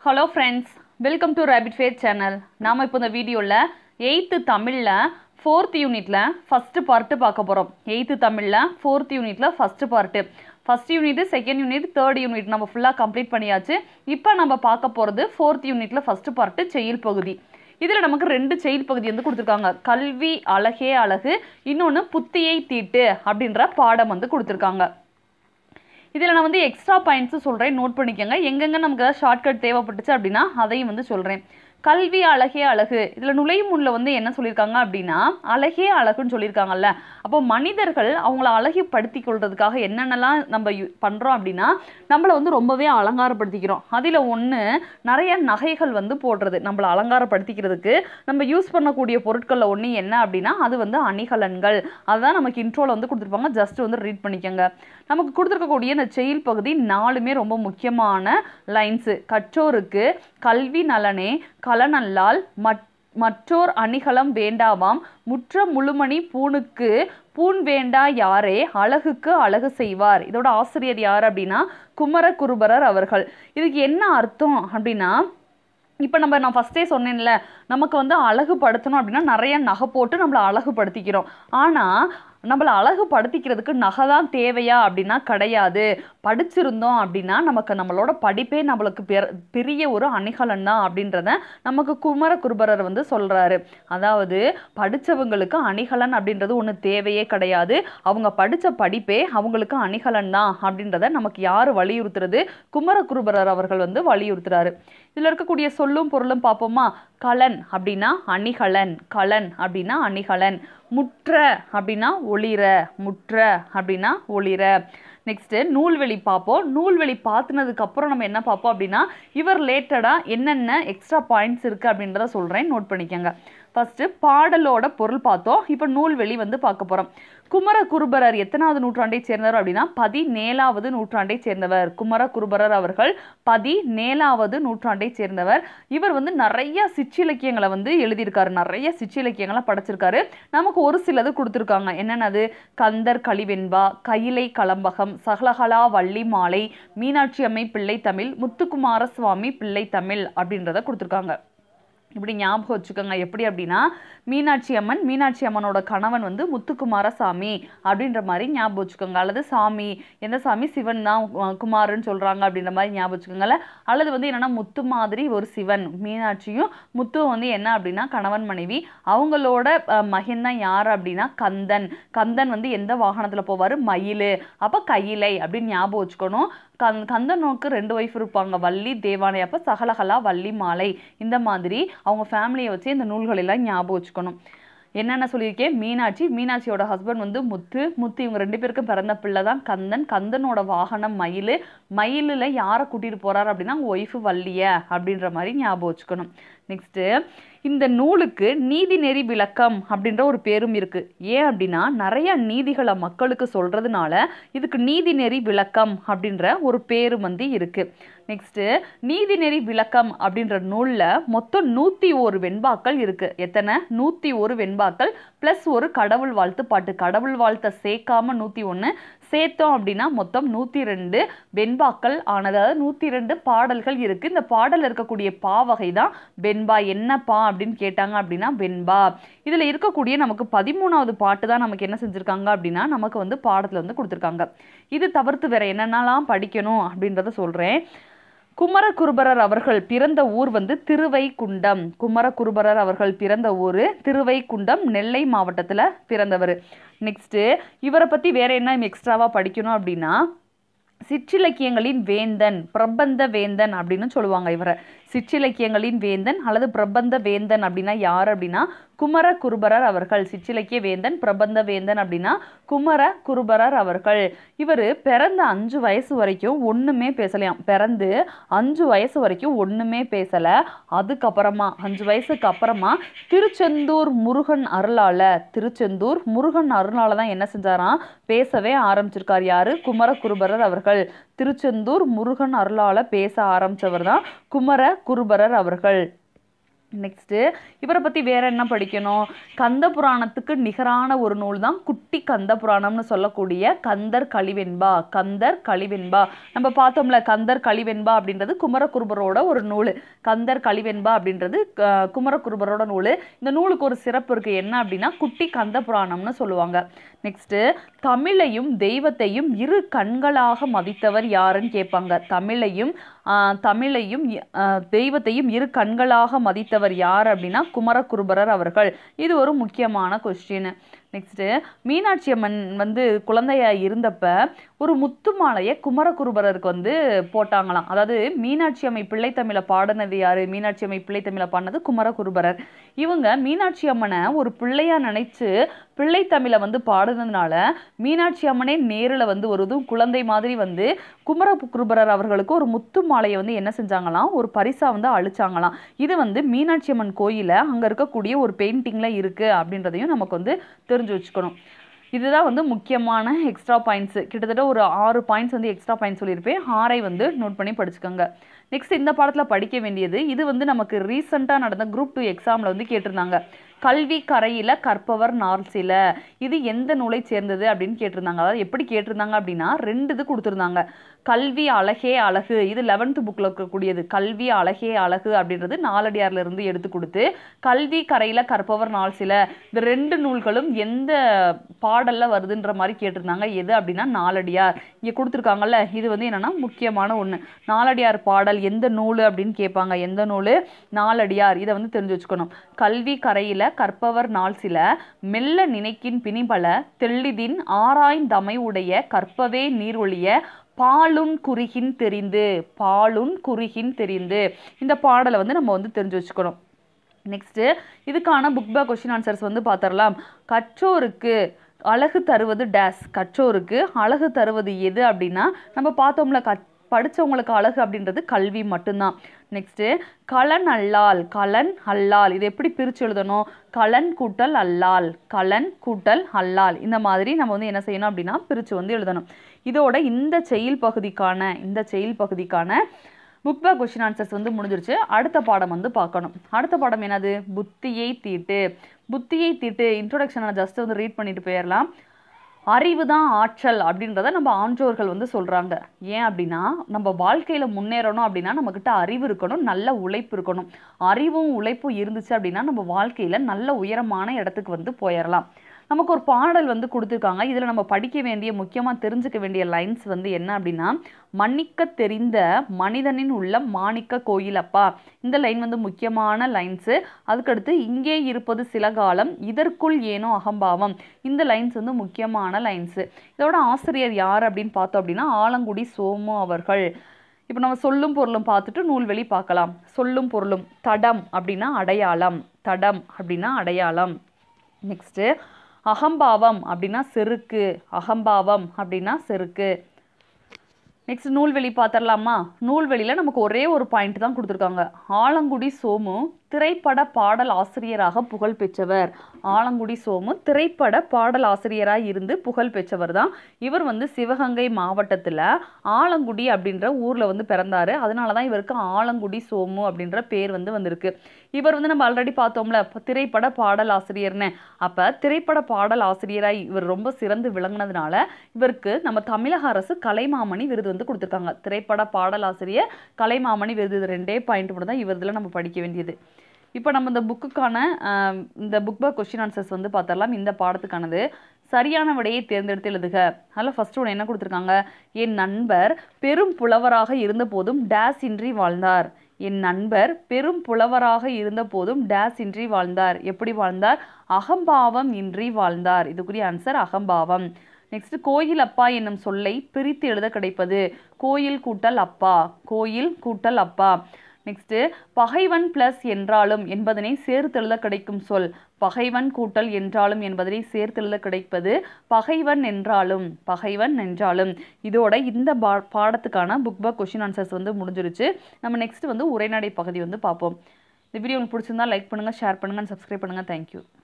hello friends welcome to rapid fair channel நாம் இப்போ இந்த வீடியோவில் எயித்து தமிழில் ஃபோர்த் யூனிட்டில் ஃபஸ்ட்டு பார்ட்டு பார்க்க போகிறோம் எயித்து தமிழில் ஃபோர்த் யூனிட்டில் first part first unit second unit third unit நம்ம ஃபுல்லாக கம்ப்ளீட் பண்ணியாச்சு இப்போ நம்ம பார்க்க போகிறது ஃபோர்த் யூனிட்டில் ஃபஸ்ட்டு பார்ட்டு செயல் பகுதி இதில் நமக்கு ரெண்டு செயல் பகுதி வந்து கொடுத்துருக்காங்க கல்வி அழகே அழகு இன்னொன்று புத்தியை தீட்டு அப்படின்ற பாடம் வந்து கொடுத்துருக்காங்க இதில் நான் வந்து எக்ஸ்ட்ரா பாயிண்ட்ஸும் சொல்கிறேன் நோட் பண்ணிக்கோங்க எங்கெங்கே நமக்கு ஏதாவது ஷார்ட்கட் தேவைப்பட்டுச்சு அப்படின்னா அதையும் வந்து சொல்கிறேன் கல்வி அழகே அழகு இதில் நுழையும் முன்னில் வந்து என்ன சொல்லியிருக்காங்க அப்படின்னா அழகே அழகுன்னு சொல்லியிருக்காங்கல்ல அப்போ மனிதர்கள் அவங்கள அழகுப்படுத்தி கொள்றதுக்காக என்னென்னலாம் நம்ம யூ பண்ணுறோம் அப்படின்னா நம்மளை வந்து ரொம்பவே அலங்காரப்படுத்திக்கிறோம் அதில் ஒன்று நிறைய நகைகள் வந்து போடுறது நம்மளை அலங்காரப்படுத்திக்கிறதுக்கு நம்ம யூஸ் பண்ணக்கூடிய பொருட்களில் ஒன்று என்ன அப்படின்னா அது வந்து அணிகலன்கள் அதுதான் நமக்கு இன்ட்ரோவில் வந்து கொடுத்துருப்பாங்க ஜஸ்ட் வந்து ரீட் பண்ணிக்கோங்க நமக்கு கொடுத்துருக்கக்கூடிய இந்த செயல் பகுதி நாலுமே ரொம்ப முக்கியமான லைன்ஸு கற்றோருக்கு கல்வி நலனே கலனல்லால் மட் மற்றோர் அணிகலம் வேண்டாவாம் முற்ற முழுமணி பூணுக்கு பூண் வேண்டா யாரே அழகுக்கு அழகு செய்வார் இதோட ஆசிரியர் யார் அப்படின்னா குமரகுருபரர் அவர்கள் இதுக்கு என்ன அர்த்தம் அப்படின்னா இப்போ நம்ம நான் ஃபஸ்ட்டே சொன்னேன்ல நமக்கு வந்து அழகுபடுத்தணும் அப்படின்னா நிறைய நகை போட்டு நம்மளை அழகுபடுத்திக்கிறோம் ஆனால் நம்மளை அழகுபடுத்திக்கிறதுக்கு நகை தான் தேவையா அப்படின்னா கிடையாது படிச்சிருந்தோம் அப்படின்னா நமக்கு நம்மளோட படிப்பே நம்மளுக்கு பெர் பெரிய ஒரு அணிகலன் தான் அப்படின்றத நமக்கு குமரகுருபரர் வந்து சொல்கிறாரு அதாவது படித்தவங்களுக்கு அணிகலன் அப்படின்றது ஒன்று தேவையே கிடையாது அவங்க படித்த படிப்பே அவங்களுக்கு அணிகலன் தான் அப்படின்றத நமக்கு யார் வலியுறுத்துறது குமரகுருபரர் அவர்கள் வந்து வலியுறுத்துறாரு இதில் இருக்கக்கூடிய சொல்லும் பொருளும் பார்ப்போமா கலன் அப்படின்னா அணிகலன் கலன் அப்படின்னா அணிகலன் முற்ற அப்படின்னா ஒளிர முற்ற அப்படின்னா ஒளிர நெக்ஸ்ட்டு நூல்வெளி பார்ப்போம் நூல்வெளி பார்த்துனதுக்கு அப்புறம் நம்ம என்ன பார்ப்போம் அப்படின்னா இவர் ரிலேட்டடாக என்னென்ன எக்ஸ்ட்ரா பாயிண்ட்ஸ் இருக்குது அப்படின்றத சொல்கிறேன் நோட் பண்ணிக்கோங்க ஃபஸ்ட்டு பாடலோட பொருள் பார்த்தோம் இப்போ நூல்வெளி வந்து பார்க்க போகிறோம் குமர குருபரர் எத்தனாவது நூற்றாண்டை சேர்ந்தவர் அப்படின்னா பதினேழாவது நூற்றாண்டை சேர்ந்தவர் குமர குருபரர் அவர்கள் பதினேழாவது நூற்றாண்டை சேர்ந்தவர் இவர் வந்து நிறைய சிற்றிலக்கியங்களை வந்து எழுதியிருக்காரு நிறைய சிற்றிலக்கியங்களை படைச்சிருக்காரு நமக்கு ஒரு சிலது கொடுத்துருக்காங்க என்னென்னது கந்தர் கலிவெண்பா கையிலை கலம்பகம் சகலகலா வள்ளி மாலை மீனாட்சி அம்மை பிள்ளை தமிழ் முத்துக்குமார சுவாமி பிள்ளை தமிழ் அப்படின்றத கொடுத்துருக்காங்க இப்படி ஞாபகம் வச்சுக்கோங்க எப்படி அப்படின்னா மீனாட்சி அம்மன் மீனாட்சி அம்மனோட கணவன் வந்து முத்துக்குமாரசாமி அப்படின்ற மாதிரி ஞாபகம் வச்சுக்கோங்க அல்லது சாமி எந்த சாமி சிவன் தான் குமாருன்னு சொல்கிறாங்க அப்படின்ற மாதிரி ஞாபகம் வச்சுக்கோங்கள அல்லது வந்து என்னென்னா முத்து மாதிரி ஒரு சிவன் மீனாட்சியும் முத்துவும் வந்து என்ன அப்படின்னா கணவன் மனைவி அவங்களோட மகன் தான் யார் அப்படின்னா கந்தன் கந்தன் வந்து எந்த வாகனத்தில் போவார் மயில் அப்போ கையிலை அப்படின்னு ஞாபகம் வச்சுக்கணும் கந் கந்தனுக்கு ரெண்டு ஒய்ஃப் இருப்பாங்க வள்ளி தேவானை அப்போ சகலகலா வள்ளி மாலை இந்த மாதிரி அவங்க ஃபேமிலியை வச்சு இந்த நூல்களெல்லாம் ஞாபகம் வச்சுக்கணும் என்னென்ன சொல்லியிருக்கேன் மீனாட்சி மீனாட்சியோட ஹஸ்பண்ட் வந்து முத்து முத்து இவங்க ரெண்டு பேருக்கும் பிறந்த பிள்ளை தான் கந்தன் கந்தனோட வாகனம் மயில் மயிலில் யாரை கூட்டிகிட்டு போகிறார் அப்படின்னா அவங்க ஒய்ஃபு வள்ளிய அப்படின்ற மாதிரி ஞாபகம் வச்சுக்கணும் நெக்ஸ்ட்டு இந்த நூலுக்கு நீதி நெறி விளக்கம் அப்படின்ற ஒரு பேரும் இருக்குது ஏன் அப்படின்னா நிறைய நீதிகளை மக்களுக்கு சொல்கிறதுனால இதுக்கு நீதி நெறி விளக்கம் அப்படின்ற ஒரு பேரு வந்து இருக்குது நெக்ஸ்ட்டு நீதிநெறி விளக்கம் அப்படின்ற நூலில் மொத்தம் நூற்றி ஒரு வெண்பாக்கள் இருக்குது எத்தனை நூற்றி ஒரு வெண்பாக்கள் ப்ளஸ் ஒரு கடவுள் வாழ்த்து பாட்டு கடவுள் வாழ்த்தை சேர்க்காம நூற்றி ஒன்று சேர்த்தோம் அப்படின்னா மொத்தம் நூற்றி ரெண்டு வெண்பாக்கள் ஆனது அதாவது நூற்றி ரெண்டு பாடல்கள் இருக்குது இந்த பாடல் இருக்கக்கூடிய பா வகை தான் வெண்பா என்ன பா அப்படின்னு கேட்டாங்க அப்படின்னா வெண்பா இதில் இருக்கக்கூடிய நமக்கு பதிமூணாவது பாட்டு தான் நமக்கு என்ன செஞ்சுருக்காங்க அப்படின்னா நமக்கு வந்து பாடத்தில் வந்து கொடுத்துருக்காங்க இது தவிர்த்து வேற என்னென்னலாம் படிக்கணும் அப்படின்றத சொல்கிறேன் குமரகுருபரர் அவர்கள் பிறந்த ஊர் வந்து திருவைகுண்டம் குமரகுருபரர் அவர்கள் பிறந்த ஊர் திருவைகுண்டம் நெல்லை மாவட்டத்தில் பிறந்தவர் நெக்ஸ்ட்டு இவரை பற்றி வேற என்ன எக்ஸ்ட்ராவாக படிக்கணும் அப்படின்னா சிற்றிலக்கியங்களின் வேந்தன் பிரபந்த வேந்தன் அப்படின்னு சொல்லுவாங்க இவரை சிற்றிலக்கியங்களின் வேந்தன் அல்லது பிரபந்த வேந்தன் அப்படின்னா யார் அப்படின்னா குமர குருபரர் அவர்கள் சிற்றிலக்கிய வேந்தன் பிரபந்த வேந்தன் அப்படின்னா குமர குருபரர் அவர்கள் இவர் பிறந்த அஞ்சு வயசு வரைக்கும் ஒன்றுமே பேசலையாம் பிறந்து அஞ்சு வயசு வரைக்கும் ஒன்றுமே பேசலை அதுக்கப்புறமா அஞ்சு வயசுக்கு அப்புறமா திருச்செந்தூர் முருகன் அருளால் திருச்செந்தூர் முருகன் அருளால் தான் என்ன செஞ்சாராம் பேசவே ஆரம்பிச்சிருக்கார் யார் குமர குருபரர் அவர்கள் திருச்செந்தூர் முருகன் அருளால் பேச ஆரம்பித்தவர் தான் குமர குருபரர் அவர்கள் நெக்ஸ்ட்டு இவரை பற்றி வேற என்ன படிக்கணும் கந்த புராணத்துக்கு நிகரான ஒரு நூல் தான் குட்டி கந்த புராணம்னு சொல்லக்கூடிய கந்தர் கலிவெண்பா கந்தர் கலிவெண்பா நம்ம பார்த்தோம்ல கந்தர் கலிவெண்பா அப்படின்றது குமரகுருபரோட ஒரு நூல் கந்தர் கலிவெண்பா அப்படின்றது க- குமரகுருபரோட நூல் இந்த நூலுக்கு ஒரு சிறப்பு இருக்குது என்ன அப்படின்னா குட்டி கந்த புராணம்னு சொல்லுவாங்க நெக்ஸ்ட்டு தமிழையும் தெய்வத்தையும் இரு கண்களாக மதித்தவர் யாருன்னு கேட்பாங்க தமிழையும் ஆஹ், தமிழையும் இ- ஆஹ், தெய்வத்தையும் இரு கண்களாக மதித்தவர் யார் அப்படின்னா குமரகுருபரர் அவர்கள் இது ஒரு முக்கியமான கொஸ்டின் நெக்ஸ்ட்டு மீனாட்சி அம்மன் வந்து குழந்தையா இருந்தப்ப ஒரு முத்து மாலையை குமரகுருபரருக்கு வந்து போட்டாங்களாம் அதாவது மீனாட்சி அம்மை பிள்ளைத்தமிழை பாடினது யாரு மீனாட்சி அம்மை பிள்ளைத்தமிழை பாடினது குமரகுருபரர் இவங்க மீனாட்சி அம்மனை ஒரு பிள்ளையா நினைச்சு பிள்ளைத்தமிழை வந்து பாடுனதுனால மீனாட்சி அம்மனே நேரில் வந்து ஒரு இதுவும் குழந்தை மாதிரி வந்து குமரகுருபரர் அவர்களுக்கு ஒரு முத்து மாலையை வந்து என்ன செஞ்சாங்களாம் ஒரு பரிசா வந்து அழிச்சாங்களாம் இது வந்து மீனாட்சி அம்மன் கோயில அங்க இருக்கக்கூடிய ஒரு பெயிண்டிங்ல இருக்கு அப்படின்றதையும் நமக்கு வந்து தெரிஞ்சு வச்சுக்கணும் இதுதான் வந்து முக்கியமான எக்ஸ்ட்ரா பாயிண்ட்ஸ் கிட்டத்தட்ட ஒரு ஆறு பாயிண்ட்ஸ் வந்து எக்ஸ்ட்ரா பாயிண்ட்ஸ் சொல்லியிருப்பேன் ஆறை வந்து நோட் பண்ணி படிச்சுக்கோங்க நெக்ஸ்ட் இந்த பாடத்தில் படிக்க வேண்டியது இது வந்து நமக்கு ரீசெண்டாக நடந்த குரூப் டூ எக்ஸாமில் வந்து கேட்டிருந்தாங்க கல்வி கரையில கற்பவர் நார்சில இது எந்த நூலை சேர்ந்தது அப்படின்னு கேட்டிருந்தாங்க அதாவது எப்படி கேட்டிருந்தாங்க அப்படின்னா ரெண்டு இது கொடுத்துருந்தாங்க கல்வி அழகே அழகு இது லெவன்த் புக்கில் இருக்கக்கூடியது கல்வி அழகே அழகு அப்படின்றது நாலடியார்ல இருந்து எடுத்து கொடுத்து கல்வி கரையில கற்பவர் நாள் சில இந்த ரெண்டு நூல்களும் எந்த பாடல்ல வருதுன்ற மாதிரி கேட்டிருந்தாங்க எது அப்படின்னா நாலடியார் இங்க கொடுத்துருக்காங்கல்ல இது வந்து என்னன்னா முக்கியமான ஒண்ணு நாலடியார் பாடல் எந்த நூல் அப்படின்னு கேட்பாங்க எந்த நூல் நாலடியார் இதை வந்து தெரிஞ்சு வச்சுக்கணும் கல்வி கரையில கற்பவர் நாள் சில மெல்ல நினைக்கின் பிணிபல தெள்ளிதின் ஆராய்ந்தமை உடைய கற்பவே நீரொழிய பாலுன் குறுகின் தெரிந்து பாலுன் குறுகின் தெரிந்து இந்த பாடலை வந்து நம்ம வந்து தெரிஞ்சு வச்சுக்கணும் நெக்ஸ்ட்டு இதுக்கான புக் பேக் கொஷின் ஆன்சர்ஸ் வந்து பார்த்துடலாம் கற்றோருக்கு அழகு தருவது டேஸ் கற்றோருக்கு அழகு தருவது எது அப்படின்னா நம்ம பார்த்தோம்ல கற் படிச்சவங்களுக்கு அழகு அப்படின்றது கல்வி மட்டும்தான் நெக்ஸ்ட்டு கலன் அல்லால் கலன் அல்லால் இது எப்படி பிரித்து எழுதணும் கலன் கூட்டல் அல்லால் கலன் கூட்டல் அல்லால் இந்த மாதிரி நம்ம வந்து என்ன செய்யணும் அப்படின்னா பிரித்து வந்து எழுதணும் இதோட இந்த செயல் பகுதிக்கான இந்த செயல் பகுதிக்கான புக் பேக் கொஷின் ஆன்சர்ஸ் வந்து முடிஞ்சிருச்சு அடுத்த பாடம் வந்து பார்க்கணும் அடுத்த பாடம் என்னது புத்தியை தீட்டு புத்தியை தீட்டு இன்ட்ரோடக்ஷனை நான் ஜஸ்ட் வந்து ரீட் பண்ணிட்டு போயிடலாம் அறிவு தான் ஆற்றல் அப்படின்றத நம்ம ஆன்றோர்கள் வந்து சொல்கிறாங்க ஏன் அப்படின்னா நம்ம வாழ்க்கையில் முன்னேறணும் அப்படின்னா நம்மக்கிட்ட அறிவு இருக்கணும் நல்ல உழைப்பு இருக்கணும் அறிவும் உழைப்பும் இருந்துச்சு அப்படின்னா நம்ம வாழ்க்கையில் நல்ல உயரமான இடத்துக்கு வந்து போயிடலாம் நமக்கு ஒரு பாடல் வந்து கொடுத்துருக்காங்க இதில் நம்ம படிக்க வேண்டிய முக்கியமாக தெரிஞ்சுக்க வேண்டிய லைன்ஸ் வந்து என்ன அப்படின்னா மன்னிக்க தெரிந்த மனிதனின் உள்ள மாணிக்க கோயிலப்பா இந்த லைன் வந்து முக்கியமான லைன்ஸு அதுக்கடுத்து இங்கே இருப்பது சில காலம் இதற்குள் ஏனோ அகம்பாவம் இந்த லைன்ஸ் வந்து முக்கியமான லைன்ஸு இதோட ஆசிரியர் யார் அப்படின்னு பார்த்தோம் அப்படின்னா ஆலங்குடி சோமு அவர்கள் இப்போ நம்ம சொல்லும் பொருளும் பார்த்துட்டு நூல்வெளி பார்க்கலாம் சொல்லும் பொருளும் தடம் அப்படின்னா அடையாளம் தடம் அப்படின்னா அடையாளம் நெக்ஸ்ட்டு அகம்பாவம் அப்படின்னா செருக்கு அகம்பாவம் அப்படின்னா செருக்கு நெக்ஸ்ட் நூல்வெளி பார்த்துடலாமா நூல்வெளியில் நமக்கு ஒரே ஒரு பாயிண்ட் தான் கொடுத்துருக்காங்க ஆலங்குடி சோமு திரைப்பட பாடல் ஆசிரியராக புகழ் பெற்றவர் ஆலங்குடி சோமு திரைப்பட பாடல் ஆசிரியராக இருந்து புகழ் பெற்றவர் தான் இவர் வந்து சிவகங்கை மாவட்டத்தில் ஆலங்குடி அப்படின்ற ஊரில் வந்து பிறந்தாரு அதனால தான் இவருக்கு ஆலங்குடி சோமு அப்படின்ற பேர் வந்து வந்திருக்கு இவர் வந்து நம்ம ஆல்ரெடி பார்த்தோம்ல இப்ப திரைப்பட பாடல் ஆசிரியர்னு அப்போ திரைப்பட பாடல் ஆசிரியராக இவர் ரொம்ப சிறந்து விளங்குனதுனால இவருக்கு நம்ம தமிழக அரசு கலைமாமணி விருது வந்து கொடுத்துருக்காங்க திரைப்பட பாடல் ஆசிரியர் கலைமாமணி விருது இது ரெண்டே பாயிண்ட் மட்டும் தான் இவர் இதில் நம்ம படிக்க வேண்டியது இப்போ நம்ம இந்த புக்குக்கான ஆஹ், இந்த புக் பேக் கொஸ்டின் ஆன்சர்ஸ் வந்து பார்த்தரலாம் இந்த பாடத்துக்கானது சரியான விடையை தேர்ந்தெடுத்து எழுதுக அதில் ஃபர்ஸ்ட் ஒன்று என்ன கொடுத்துருக்காங்க என் நண்பர் பெரும் புலவராக இருந்த போதும் டேஸ் இன்றி வாழ்ந்தார் என் நண்பர் பெரும் புலவராக இருந்த போதும் டேஸ் இன்றி வாழ்ந்தார் எப்படி வாழ்ந்தார் அகம்பாவம் இன்றி வாழ்ந்தார் இதுக்குரிய ஆன்சர் அகம்பாவம் நெக்ஸ்ட் கோயில் அப்பா என்னும் சொல்லை பிரித்து எழுத கிடைப்பது கோயில் கூட்டல் அப்பா கோயில் கூட்டல் அப்பா நெக்ஸ்ட் பகைவன் பிளஸ் என்றாலும் என்பதனை சேர்த்தெழுத கிடைக்கும் சொல் பகைவன் கூட்டல் என்றாலும் என்பதனை சேர்த்தெழுத கிடைப்பது பகைவன் என்றாலும் பகைவன் என்றாலும் இதோட இந்த பா பாடத்துக்கான புக் பேக் கொஷின் ஆன்சர்ஸ் வந்து முடிஞ்சிருச்சு நம்ம நெக்ஸ்ட் வந்து உரைநடை பகுதி வந்து பார்ப்போம் இந்த வீடியோ உங்களுக்கு பிடிச்சிருந்தா லைக் பண்ணுங்கள் ஷேர் பண்ணுங்கள் சப்ஸ்கிரைப் பண்ணுங்கள் தேங்க்யூ